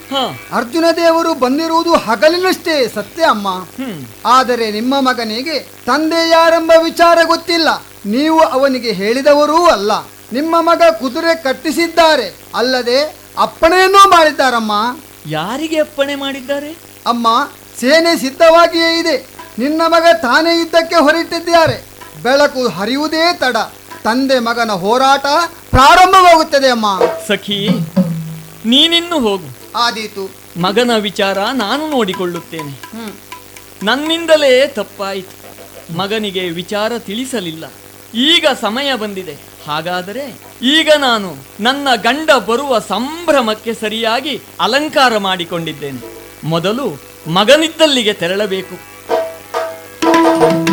ಹ ಅರ್ಜುನ ದೇವರು ಬಂದಿರುವುದು ಹಗಲಿನಷ್ಟೇ ಸತ್ಯ ಅಮ್ಮ ಹ್ಮ್ ಆದರೆ ನಿಮ್ಮ ಮಗನಿಗೆ ತಂದೆ ಯಾರೆಂಬ ವಿಚಾರ ಗೊತ್ತಿಲ್ಲ ನೀವು ಅವನಿಗೆ ಹೇಳಿದವರೂ ಅಲ್ಲ ನಿಮ್ಮ ಮಗ ಕುದುರೆ ಕಟ್ಟಿಸಿದ್ದಾರೆ ಅಲ್ಲದೆ ಅಪ್ಪಣೆಯನ್ನೂ ಮಾಡಿದ್ದಾರಮ್ಮ ಯಾರಿಗೆ ಅಪ್ಪಣೆ ಮಾಡಿದ್ದಾರೆ ಅಮ್ಮ ಸೇನೆ ಸಿದ್ಧವಾಗಿಯೇ ಇದೆ ನಿನ್ನ ಮಗ ತಾನೇ ಯುದ್ಧಕ್ಕೆ ಹೊರಟಿದ್ದಾರೆ ಬೆಳಕು ಹರಿಯುವುದೇ ತಡ ತಂದೆ ಮಗನ ಹೋರಾಟ ಪ್ರಾರಂಭವಾಗುತ್ತದೆ ಅಮ್ಮ ಸಖಿ ನೀನಿನ್ನು ಹೋಗು ಆದೀತು ಮಗನ ವಿಚಾರ ನಾನು ನೋಡಿಕೊಳ್ಳುತ್ತೇನೆ ಹ್ಮ್ ನನ್ನಿಂದಲೇ ತಪ್ಪಾಯಿತು ಮಗನಿಗೆ ವಿಚಾರ ತಿಳಿಸಲಿಲ್ಲ ಈಗ ಸಮಯ ಬಂದಿದೆ ಹಾಗಾದರೆ ಈಗ ನಾನು ನನ್ನ ಗಂಡ ಬರುವ ಸಂಭ್ರಮಕ್ಕೆ ಸರಿಯಾಗಿ ಅಲಂಕಾರ ಮಾಡಿಕೊಂಡಿದ್ದೇನೆ ಮೊದಲು ಮಗನಿದ್ದಲ್ಲಿಗೆ ತೆರಳಬೇಕು